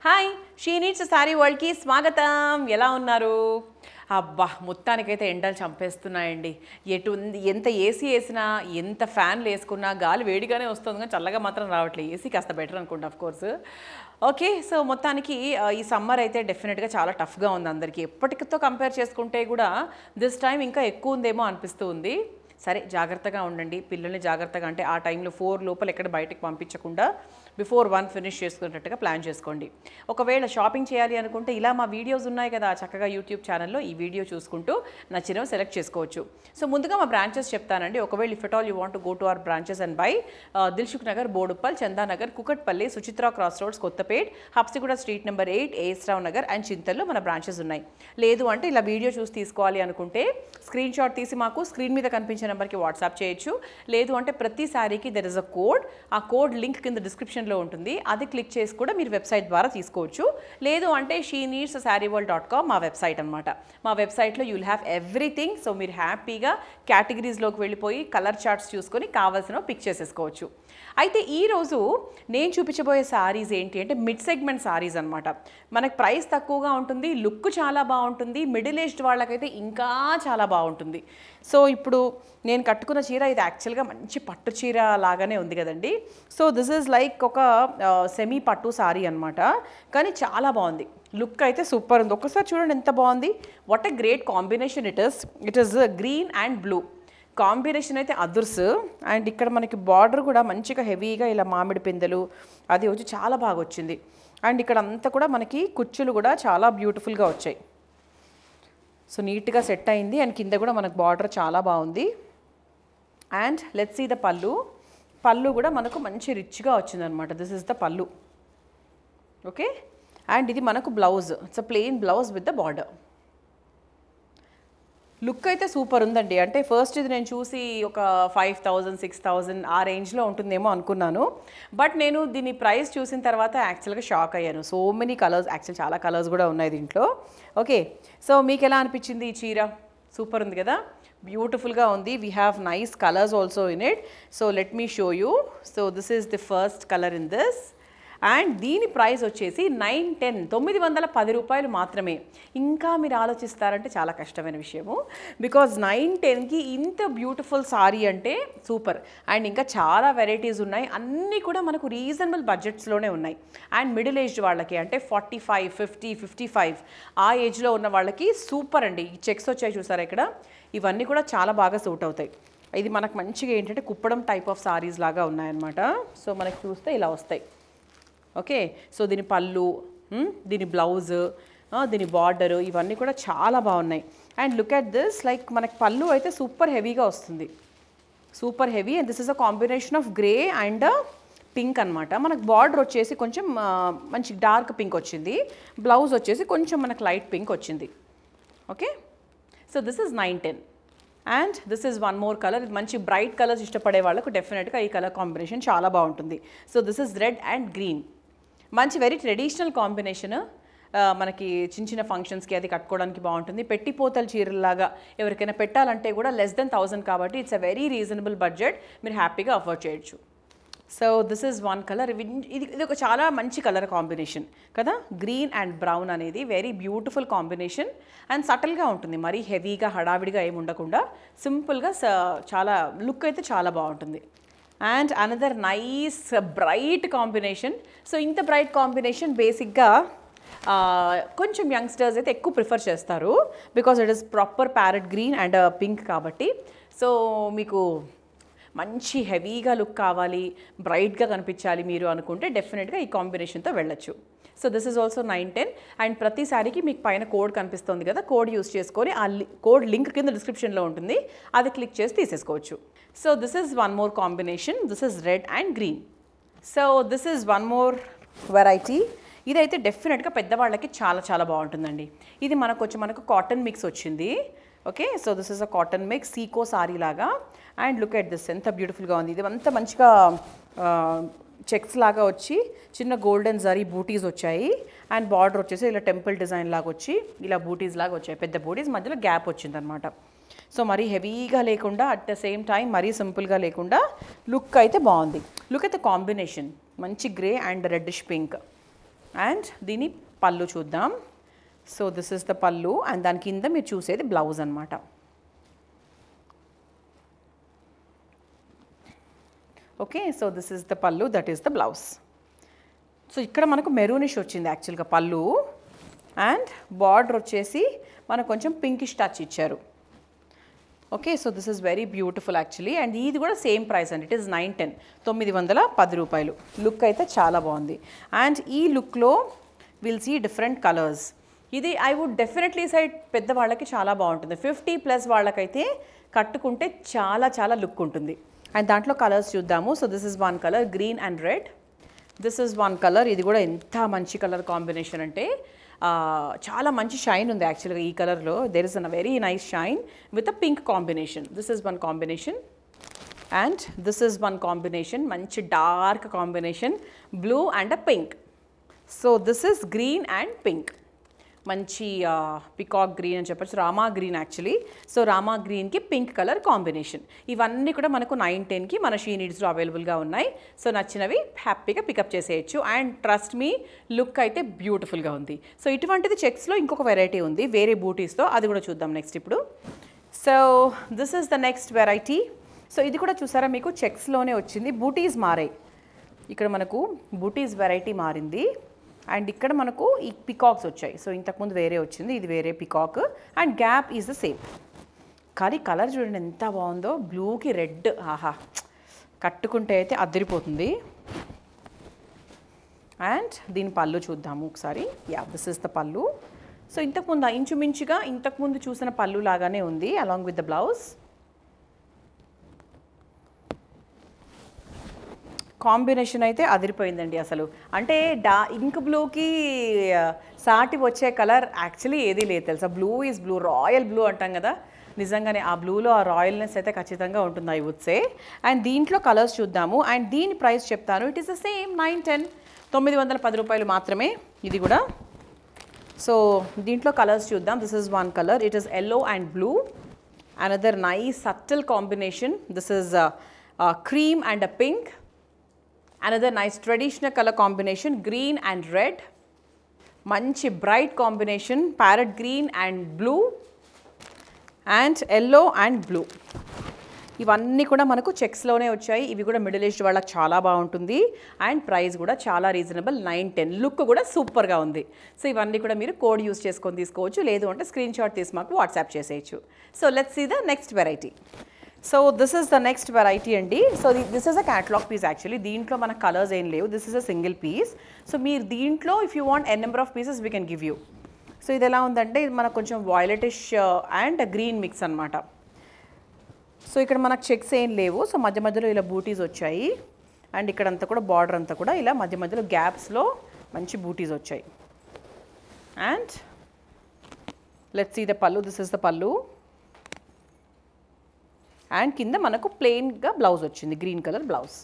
hi she needs sari వరల్డ్కి స్వాగతం ఎలా ఉన్నారు అబ్బా మొత్తానికైతే ఎండలు చంపేస్తున్నాయండి ఎటు ఉంది ఎంత ఏసీ వేసినా ఎంత ఫ్యాన్లు వేసుకున్నా గాలి వేడిగానే వస్తుంది కానీ చల్లగా మాత్రం రావట్లేదు ఏసీ కాస్త బెటర్ అనుకుంటా ఆఫ్ కోర్స్ ఓకే సో మొత్తానికి ఆ, ఈ సమ్మర్ అయితే డెఫినెట్గా చాలా టఫ్గా ఉంది అందరికీ ఎప్పటికితో కంపేర్ చేసుకుంటే కూడా దిస్ టైం ఇంకా ఎక్కువ ఉందేమో అనిపిస్తూ ఉంది సరే జాగ్రత్తగా ఉండండి పిల్లల్ని జాగ్రత్తగా అంటే ఆ టైంలో ఫోర్ లోపల ఎక్కడ బయటకు పంపించకుండా బిఫోర్ వన్ ఫినిష్ చేసుకునేటట్టుగా ప్లాన్ చేసుకోండి ఒకవేళ షాపింగ్ చేయాలి అనుకుంటే ఇలా మా వీడియోస్ ఉన్నాయి కదా చక్కగా యూట్యూబ్ ఛానల్లో ఈ వీడియో చూసుకుంటూ నచ్చినవి సెలెక్ట్ చేసుకోవచ్చు సో ముందుగా మా బ్రాంచెస్ చెప్తానండి ఒకవేళ if at all you want go to our branches and by Dilsukh Nagar Boduppal Chandanagar Kukatpally Suchitra cross roads Kothapet Habsiguda street number eight AS Rao Nagar and చింతల్లో మన బ్రాంచెస్ ఉన్నాయి లేదు అంటే ఇలా వీడియో చూసి తీసుకోవాలి అనుకుంటే స్క్రీన్ షాట్ తీసి మాకు స్క్రీన్ మీద కనిపించే నెంబర్కి వాట్సాప్ చేయొచ్చు లేదు అంటే ప్రతి శారీకి దెర్ ఇస్ అ కోడ్ ఆ కోడ్ లింక్ కింద డిస్క్రిప్షన్లో ఉంటుంది అది క్లిక్ చేసి కూడా మీరు వెబ్సైట్ ద్వారా తీసుకోవచ్చు లేదు అంటే she needs sari world dot com మా వెబ్సైట్ అనమాట మా వెబ్సైట్లో యూల్ హ్యావ్ ఎవ్రీథింగ్ సో మీరు హ్యాపీగా కేటగిరీస్లోకి వెళ్ళిపోయి కలర్ చార్ట్స్ చూసుకొని కావాల్సిన పిక్ చేసేసుకోవచ్చు అయితే ఈరోజు నేను చూపించబోయే సారీస్ ఏంటి అంటే మిడ్ సెగ్మెంట్ సారీస్ అనమాట మనకు ప్రైస్ తక్కువగా ఉంటుంది లుక్ చాలా బాగుంటుంది మిడిల్ ఏజ్డ్ వాళ్ళకైతే ఇంకా చాలా బాగుంటుంది సో ఇప్పుడు నేను కట్టుకున్న చీర ఇది యాక్చువల్గా మంచి పట్టు చీర లాగానే ఉంది కదండి సో దిస్ ఈజ్ లైక్ ఒక సెమీ పట్టు సారీ అనమాట కానీ చాలా బాగుంది లుక్ అయితే సూపర్ ఉంది ఒక్కసారి చూడండి ఎంత బాగుంది what a great combination it is it is green and blue combination అయితే అదుర్స్ అండ్ ఇక్కడ మనకి బార్డర్ కూడా మంచిగా హెవీగా ఇలా మామిడి పిందెలు అది వచ్చి చాలా బాగా వచ్చింది అండ్ ఇక్కడ అంతా కూడా మనకి కుచ్చులు కూడా చాలా బ్యూటిఫుల్గా వచ్చాయి సో నీట్గా సెట్ అయింది అండ్ కింద కూడా మనకు బార్డర్ చాలా బాగుంది అండ్ లెట్స్ సీ ద పళ్ళు పళ్ళు కూడా మనకు మంచి రిచ్గా వచ్చిందనమాట దిస్ ఇస్ ద పళ్ళు ఓకే అండ్ ఇది మనకు blouse it's a plain blouse with the border look అయితే సూపర్ ఉందండి అంటే ఫస్ట్ ఇది నేను చూసి ఒక ఫైవ్ థౌజండ్ సిక్స్ థౌజండ్ ఆ రేంజ్లో ఉంటుందేమో అనుకున్నాను బట్ నేను దీని ప్రైస్ చూసిన తర్వాత యాక్చువల్గా షాక్ అయ్యాను సో మెనీ కలర్స్ యాక్చువల్ చాలా కలర్స్ కూడా ఉన్నాయి దీంట్లో ఓకే సో మీకు ఎలా అనిపించింది ఈ చీర సూపర్ ఉంది కదా బ్యూటిఫుల్గా ఉంది we have nice colours also in it so let me show you so this is the first colour in this and దీని ప్రైస్ వచ్చేసి నైన్ టెన్ తొమ్మిది వందల పది రూపాయలు మాత్రమే ఇంకా మీరు ఆలోచిస్తారంటే చాలా కష్టమైన విషయము బికాజ్ నైన్ టెన్కి ఇంత బ్యూటిఫుల్ సారీ అంటే సూపర్ అండ్ ఇంకా చాలా వెరైటీస్ ఉన్నాయి అన్నీ కూడా మనకు రీజనబుల్ బడ్జెట్స్లోనే ఉన్నాయి అండ్ మిడిల్ ఏజ్డ్ వాళ్ళకి అంటే forty five fifty fifty five ఆ ఏజ్లో ఉన్న వాళ్ళకి సూపర్ అండి ఈ చెక్స్ వచ్చాయి చూసారా ఇక్కడ ఇవన్నీ కూడా చాలా బాగా సూట్ అవుతాయి ఇది మనకు మంచిగా ఏంటంటే కుప్పడం టైప్ ఆఫ్ సారీస్ లాగా ఉన్నాయన్నమాట సో మనకి చూస్తే ఇలా వస్తాయి ఓకే సో దీని పళ్ళు మ్, దీని బ్లౌజ్ దీని బార్డర్ ఇవన్నీ కూడా చాలా బాగున్నాయి and look at this like మనకి పళ్ళు అయితే సూపర్ హెవీగా వస్తుంది super heavy and this is a combination of grey and pink అనమాట మనకు బార్డర్ వచ్చేసి కొంచెం ఆ, మంచి డార్క్ పింక్ వచ్చింది బ్లౌజ్ వచ్చేసి కొంచెం మనకు లైట్ పింక్ వచ్చింది okay so this is nine ten and this is one more colour ఇది మంచి బ్రైట్ కలర్స్ ఇష్టపడే వాళ్ళకు డెఫినెట్గా ఈ కలర్ కాంబినేషన్ చాలా బాగుంటుంది so this is red and green మంచి వెరీ ట్రెడిషనల్ కాంబినేషన్ మనకి చిన్న చిన్న ఫంక్షన్స్కి అది కట్టుకోవడానికి బాగుంటుంది పెట్టిపోతల చీరలాగా ఎవరికైనా పెట్టాలంటే కూడా లెస్ దెన్ థౌసండ్ కాబట్టి it's a very reasonable budget మీరు హ్యాపీగా అఫోర్డ్ చేయొచ్చు so this is one colour ఇది ఇది ఒక చాలా మంచి కలర్ కాంబినేషన్ కదా గ్రీన్ అండ్ బ్రౌన్ అనేది వెరీ బ్యూటిఫుల్ కాంబినేషన్ అండ్ సటిల్గా ఉంటుంది మరీ హెవీగా హడావిడిగా ఏమి ఉండకుండా సింపుల్గా స- చాలా లుక్ అయితే చాలా బాగుంటుంది and another nice bright combination so ఇంత బ్రైట్ కాంబినేషన్ బేసిక్గా ఆ, కొంచెం యంగ్స్టర్స్ అయితే ఎక్కువ ప్రిఫర్ చేస్తారు because it is proper parrot green and pink కాబట్టి సో మీకు మంచి హెవీగా లుక్ కావాలి బ్రైట్గా కనిపించాలి మీరు అనుకుంటే డెఫినెట్గా ఈ కాంబినేషన్తో వెళ్ళొచ్చు so this is also nine ten and ప్రతి సారీకి మీకు పైన కోడ్ కనిపిస్తుంది కదా కోడ్ యూస్ చేసుకొని ఆ కోడ్ లింక్ కింద డిస్క్రిప్షన్లో ఉంటుంది అది క్లిక్ చేసి తీసేసుకోవచ్చు so this is one more combination this is red and green so this is one more variety ఇదైతే డెఫినెట్గా పెద్దవాళ్ళకి చాలా చాలా బాగుంటుందండి ఇది మనకు వచ్చి మనకు కాటన్ మిక్స్ వచ్చింది okay so this is a cotton mix sico sari లాగా అండ్ లుక్ ఎట్ దిస్ ఎంత బ్యూటిఫుల్గా ఉంది ఇది అంతా మంచిగా చెక్స్ లాగా వచ్చి చిన్న గోల్డెన్ జరీ బూటీస్ వచ్చాయి అండ్ బార్డర్ వచ్చేసి ఇలా టెంపుల్ డిజైన్ లాగా వచ్చి ఇలా బూటీస్ లాగా వచ్చాయి పెద్ద బూటీస్ మధ్యలో గ్యాప్ వచ్చిందనమాట సో మరీ హెవీగా లేకుండా అట్ ద సేమ్ టైం మరీ సింపుల్గా లేకుండా లుక్ అయితే బాగుంది లుక్ అయితే కాంబినేషన్ మంచి grey and reddish pink and దీని పళ్ళు చూద్దాం సో దిస్ ఇస్ ద పళ్ళు అండ్ దాని కింద మీరు చూసేది బ్లౌజ్ అనమాట okay so this is the పళ్ళు that is the blouse so ఇక్కడ మనకు మెరూనిష్ వచ్చింది యాక్చువల్గా పళ్ళు అండ్ బార్డర్ వచ్చేసి మనకు కొంచెం పింకిష్ టచ్ ఇచ్చారు okay so this is very beautiful actually and ఇది కూడా సేమ్ ప్రైస్ అండి ఇట్ ఈస్ నైన్ టెన్ తొమ్మిది వందల పది రూపాయలు లుక్ అయితే చాలా బాగుంది అండ్ ఈ లుక్లో విల్ సీ డిఫరెంట్ కలర్స్ ఇది ఐ వుడ్ డెఫినెట్లీ సైడ్ పెద్దవాళ్ళకి చాలా బాగుంటుంది ఫిఫ్టీ ప్లస్ వాళ్ళకైతే కట్టుకుంటే చాలా చాలా లుక్ ఉంటుంది అండ్ దాంట్లో కలర్స్ చూద్దాము so this is one colour green and red this is one colour ఇది కూడా ఎంత మంచి కలర్ కాంబినేషన్ అంటే ఆ, చాలా మంచి షైన్ ఉంది యాక్చువల్గా ఈ కలర్లో there is an very nice shine with a pink combination this is one combination and this is one combination మంచి dark combination blue and a pink so this is green and pink మంచి peacock green అని చెప్పొచ్చు Rama green actually so Rama గ్రీన్కి pink colour combination ఇవన్నీ కూడా మనకు nine టెన్కి మన షీ నీడ్స్లో అవైలబుల్గా ఉన్నాయి సో నచ్చినవి హ్యాపీగా పికప్ చేసేయచ్చు అండ్ ట్రస్ట్ మీ లుక్ అయితే బ్యూటిఫుల్గా ఉంది సో ఇటువంటిది చెక్స్లో ఇంకొక వెరైటీ ఉంది వేరే బూటీస్తో అది కూడా చూద్దాం నెక్స్ట్ ఇప్పుడు so this is the next variety so ఇది కూడా చూసారా మీకు చెక్స్లోనే వచ్చింది బూటీస్ మారాయి ఇక్కడ మనకు బూటీస్ వెరైటీ మారింది అండ్ ఇక్కడ మనకు ఈ పికాక్స్ వచ్చాయి సో ఇంతకుముందు వేరే వచ్చింది ఇది వేరే peacock and gap is the same కానీ కలర్ చూడండి ఎంత బాగుందో బ్లూకి రెడ్ ఆహా కట్టుకుంటే అయితే అదిరిపోతుంది అండ్ దీని పళ్ళు చూద్దాము ఒకసారి yeah this is the pallu so ఇంతకుముందు ఇంచుమించుగా ఇంతకుముందు చూసిన పళ్ళు లాగానే ఉంది along with the blouse combination అయితే అదిరిపోయిందండి అసలు అంటే డా ఇంక్ బ్లూకి ఆ, సాటి వచ్చే కలర్ యాక్చువల్లీ ఏదీ లేదు తెలుసా blue is blue royal blue అంటాం కదా నిజంగానే ఆ బ్లూలో ఆ రాయల్నెస్ అయితే ఖచ్చితంగా ఉంటుంది ఐ వుడ్ సే అండ్ దీంట్లో కలర్స్ చూద్దాము అండ్ దీని ప్రైస్ చెప్తాను it is the same nine ten తొమ్మిది వందల పది రూపాయలు మాత్రమే ఇది కూడా సో దీంట్లో కలర్స్ చూద్దాం this is one colour it is yellow and blue another nice subtle combination this is cream and a pink another nice traditional colour combination green and red మంచి bright combination parrot green and blue and yellow and blue ఇవన్నీ కూడా మనకు చెక్స్లోనే వచ్చాయి ఇవి కూడా middle aged వాళ్ళకి చాలా బాగుంటుంది అండ్ ప్రైస్ కూడా చాలా రీజనబుల్ నైన్ టెన్ లుక్ కూడా సూపర్గా ఉంది సో ఇవన్నీ కూడా మీరు కోడ్ యూస్ చేసుకొని తీసుకోవచ్చు లేదు అంటే స్క్రీన్ షాట్ తీసి మాకు వాట్సాప్ చేసేయచ్చు so let's see the next variety so this is the next variety అండి so this is a catalogue piece actually దీంట్లో మన కలర్స్ ఏం లేవు this is a single piece so మీరు దీంట్లో if you want an number of pieces we can give you so ఇది ఎలా ఉందంటే ఇది మనకు కొంచెం వాయిలెటిష్ అండ్ గ్రీన్ మిక్స్ అన్నమాట సో ఇక్కడ మనకు చెక్స్ ఏం లేవు సో మధ్య మధ్యలో ఇలా బూటీస్ వచ్చాయి అండ్ ఇక్కడంతా కూడా బార్డర్ అంతా కూడా ఇలా మధ్య మధ్యలో గ్యాప్స్లో మంచి బూటీస్ వచ్చాయి and let's see the pallu this is the పళ్ళు అండ్ కింద మనకు ప్లెయిన్గా బ్లౌజ్ వచ్చింది green colour blouse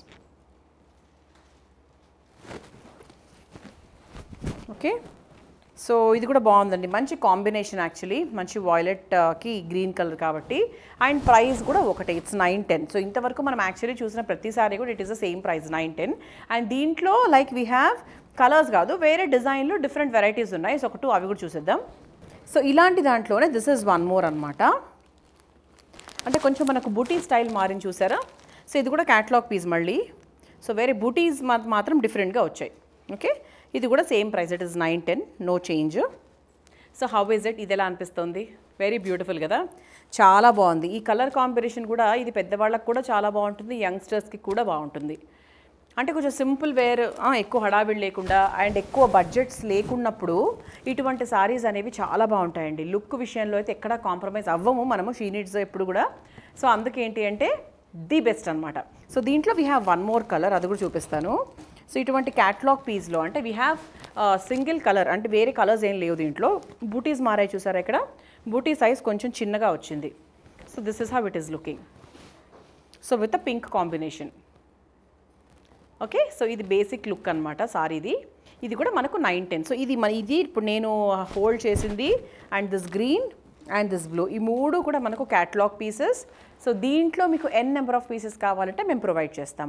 okay so ఇది కూడా బాగుందండి మంచి కాంబినేషన్ యాక్చువల్లీ మంచి వాయిలెట్కి గ్రీన్ కలర్ కాబట్టి అండ్ ప్రైస్ కూడా ఒకటే ఇట్స్ నైన్ టెన్ సో ఇంతవరకు మనం యాక్చువల్లీ చూసిన ప్రతిసారి కూడా it is the same price nine ten and దీంట్లో లైక్ వీ హ్యావ్ కలర్స్ కాదు వేరే డిజైన్లో డిఫరెంట్ వెరైటీస్ ఉన్నాయి సో ఒక టూ అవి కూడా చూసేద్దాం సో ఇలాంటి దాంట్లోనే దిస్ ఇస్ వన్ మోర్ అనమాట అంటే కొంచెం మనకు బూటీ స్టైల్ మారిని చూసారా సో ఇది కూడా క్యాటలాగ్ పీస్ మళ్ళీ సో వేరే బూటీస్ మా- మాత్రం డిఫరెంట్గా వచ్చాయి ఓకే ఇది కూడా same price it is nine ten no change so how is it ఇది ఎలా అనిపిస్తుంది వెరీ బ్యూటిఫుల్ కదా చాలా బాగుంది ఈ కలర్ కాంబినేషన్ కూడా ఇది పెద్దవాళ్ళకి కూడా చాలా బాగుంటుంది యంగ్స్టర్స్కి కూడా బాగుంటుంది అంటే కొంచెం సింపుల్ వేర్ ఎక్కువ హడావిడి లేకుండా అండ్ ఎక్కువ బడ్జెట్స్ లేకున్నప్పుడు ఇటువంటి సారీస్ అనేవి చాలా బాగుంటాయండి లుక్ విషయంలో అయితే ఎక్కడా కాంప్రమైజ్ అవ్వము మనము షీ నీడ్స్ ఎప్పుడు కూడా సో అందుకేంటి అంటే ది బెస్ట్ అనమాట సో దీంట్లో we have one more colour అది కూడా చూపిస్తాను సో ఇటువంటి క్యాట్లాగ్ పీస్లో అంటే వీ హ్యావ్ సింగిల్ కలర్ అంటే వేరే కలర్స్ ఏం లేవు దీంట్లో బూటీస్ మారాయి చూసారా ఇక్కడ బూటీ సైజ్ కొంచెం చిన్నగా వచ్చింది so this is how it is looking so with a pink combination okay so ఇది బేసిక్ లుక్ అనమాట సారీది ఇది కూడా మనకు నైన్ టెన్ సో ఇది మన ఇది ఇప్పుడు నేను హోల్డ్ చేసింది and this green and this blue ఈ మూడు కూడా మనకు క్యాటలాగ్ పీసెస్ సో దీంట్లో మీకు ఎన్ నెంబర్ ఆఫ్ పీసెస్ కావాలంటే మేము ప్రొవైడ్ చేస్తాము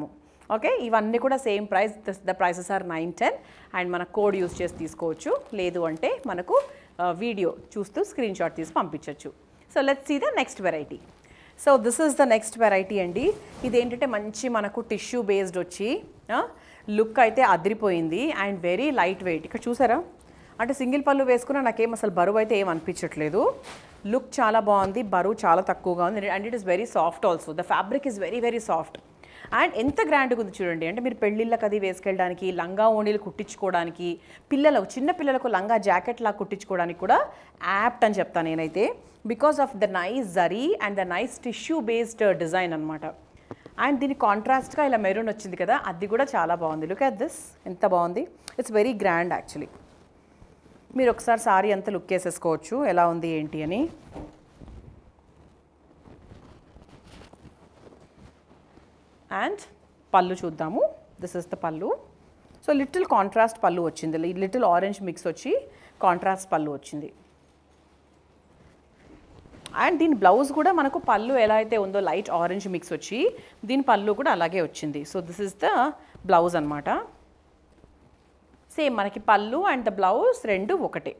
ఓకే ఇవన్నీ కూడా same price the prices are nine ten and మన కోడ్ యూస్ చేసి తీసుకోవచ్చు లేదు అంటే మనకు వీడియో చూస్తూ స్క్రీన్ షాట్ తీసి పంపించవచ్చు so let's see the next variety so this is the next variety అండి ఇది ఏంటంటే మంచి మనకు టిష్యూ బేస్డ్ వచ్చి లుక్ అయితే అదిరిపోయింది అండ్ వెరీ లైట్ వెయిట్ ఇక్కడ చూసారా అంటే సింగిల్ పళ్ళు వేసుకున్నా నాకేం అసలు బరువు అయితే ఏం అనిపించట్లేదు లుక్ చాలా బాగుంది బరువు చాలా తక్కువగా ఉంది and it is very soft also the fabric is very very soft and ఎంత గ్రాండ్గా ఉంది చూడండి అంటే మీరు పెళ్ళిళ్ళకి అది వేసుకెళ్ళడానికి లంగా ఓణీలు కుట్టించుకోవడానికి పిల్లలకు చిన్న పిల్లలకు లంగా జాకెట్ లా కుట్టించుకోవడానికి కూడా యాప్ట్ అని చెప్తాను నేనైతే because of the nice zari and the nice tissue based design అనమాట అండ్ దీని కాంట్రాస్ట్గా ఇలా మెరూన్ వచ్చింది కదా అది కూడా చాలా బాగుంది లుక్ అట్ దిస్ ఎంత బాగుంది ఇట్స్ వెరీ గ్రాండ్ యాక్చువల్లీ మీరు ఒకసారి సారీ అంతా లుక్ వేసేసుకోవచ్చు ఎలా ఉంది ఏంటి అని అండ్ పళ్ళు చూద్దాము this is the pallu so little contrast పళ్ళు వచ్చింది లిటిల్ ఆరెంజ్ మిక్స్ వచ్చి కాంట్రాస్ట్ పళ్ళు వచ్చింది అండ్ దీని బ్లౌజ్ కూడా మనకు పళ్ళు ఎలా అయితే ఉందో లైట్ ఆరెంజ్ మిక్స్ వచ్చి దీని పళ్ళు కూడా అలాగే వచ్చింది so this is the blouse అనమాట సేమ్ మనకి పళ్ళు అండ్ ద బ్లౌజ్ రెండు ఒకటే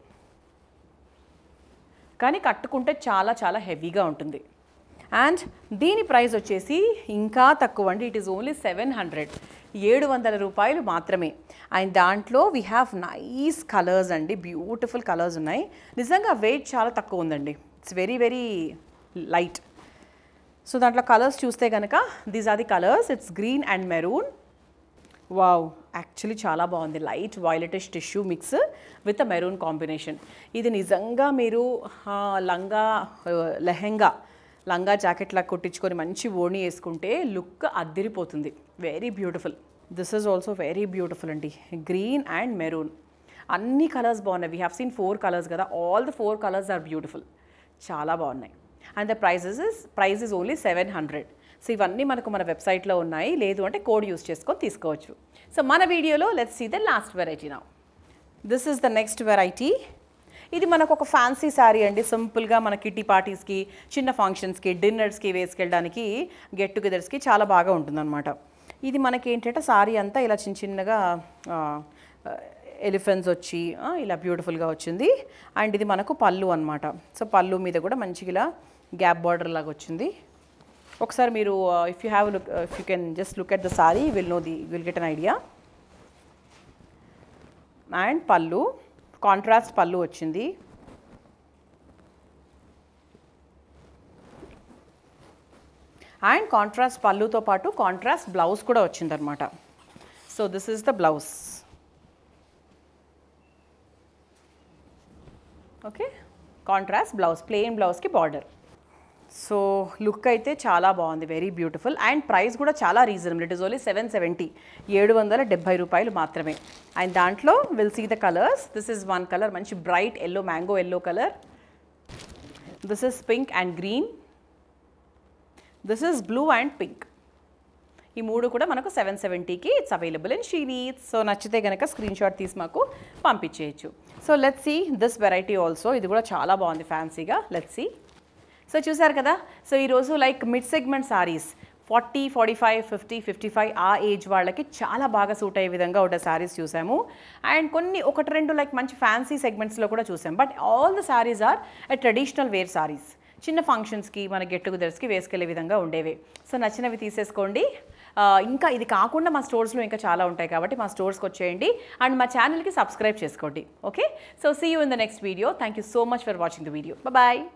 కానీ కట్టుకుంటే చాలా చాలా హెవీగా ఉంటుంది అండ్ దీని ప్రైస్ వచ్చేసి ఇంకా తక్కువ అండి it is only seven hundred ఏడు వందల రూపాయలు మాత్రమే అండ్ దాంట్లో వీ హ్యావ్ నైస్ కలర్స్ అండి బ్యూటిఫుల్ కలర్స్ ఉన్నాయి నిజంగా వెయిట్ చాలా తక్కువ ఉందండి it's very very light so దాంట్లో కలర్స్ చూస్తే కనుక these are the colours it's green and maroon wow actually చాలా బాగుంది light violetish tissue mix with a maroon combination ఇది నిజంగా మీరు ఆ, లంగా ఆ, లెహెంగా లంగా జాకెట్లా కుట్టించుకొని మంచి ఓణి వేసుకుంటే లుక్ అద్దిరిపోతుంది very beautiful this is also very beautiful అండి గ్రీన్ అండ్ మెరూన్ అన్ని కలర్స్ బాగున్నాయి we have seen four colours కదా all the four colours are beautiful చాలా బాగున్నాయి and the prices is price is only seven hundred so ఇవన్నీ మనకు మన వెబ్సైట్లో ఉన్నాయి లేదు అంటే కోడ్ యూస్ చేసుకొని తీసుకోవచ్చు సో మన వీడియోలో let's see the last variety నా this is the next variety ఇది మనకు ఒక ఫ్యాన్సీ శారీ అండి సింపుల్గా మన కిట్టి పార్టీస్కి చిన్న ఫంక్షన్స్కి డిన్నర్స్కి వేసుకెళ్ళడానికి గెట్ టుగెదర్స్కి చాలా బాగా ఉంటుందన్నమాట ఇది మనకి ఏంటంటే శారీ అంతా ఇలా చిన్న చిన్నగా ఎలిఫెంట్స్ వచ్చి ఆ, ఇలా బ్యూటిఫుల్గా వచ్చింది అండ్ ఇది మనకు పళ్ళు అనమాట సో పళ్ళు మీద కూడా మంచిగా ఇలా గ్యాప్ బార్డర్ లాగా వచ్చింది ఒకసారి మీరు if you have look if you can just look at the sari will know the will get an idea and పళ్ళు కాంట్రాస్ట్ పళ్ళు వచ్చింది అండ్ కాంట్రాస్ట్ పళ్ళుతో పాటు కాంట్రాస్ట్ బ్లౌజ్ కూడా వచ్చిందనమాట so this is the blouse okay contrast blouse plain బ్లౌజ్కి border so look అయితే చాలా బాగుంది వెరీ బ్యూటిఫుల్ అండ్ ప్రైస్ కూడా చాలా reasonable it is only seven seventy ఏడు వందల డెబ్బై రూపాయలు మాత్రమే అండ్ దాంట్లో will see the colours this is one colour మంచి bright yellow mango yellow colour this is pink and green this is blue and pink ఈ మూడు కూడా మనకు సెవెన్ సెవెంటీకి it's available in sheenies so నచ్చితే కనుక స్క్రీన్ షాట్ తీసి మాకు పంపించేయచ్చు so let's see this variety also ఇది కూడా చాలా బాగుంది ఫ్యాన్సీగా లెట్స్ సీ సో చూసారు కదా సో ఈరోజు like mid segment sarees forty forty five fifty fifty five ఆ ఏజ్ వాళ్ళకి చాలా బాగా సూట్ అయ్యే విధంగా ఉండే శారీస్ చూసాము అండ్ కొన్ని ఒకటి రెండు లైక్ మంచి ఫ్యాన్సీ సెగ్మెంట్స్లో కూడా చూసాం but all the sarees are a traditional wear sarees చిన్న ఫంక్షన్స్కి మన గెట్ టుగెదర్స్కి వేసుకెళ్లే విధంగా ఉండేవి సో నచ్చినవి తీసేసుకోండి ఆ, ఇంకా ఇది కాకుండా మా స్టోర్స్లో ఇంకా చాలా ఉంటాయి కాబట్టి మా స్టోర్స్కి వచ్చేయండి అండ్ మా ఛానల్కి సబ్స్క్రైబ్ చేసుకోండి okay so see you in the next video thank you so much for watching the video bye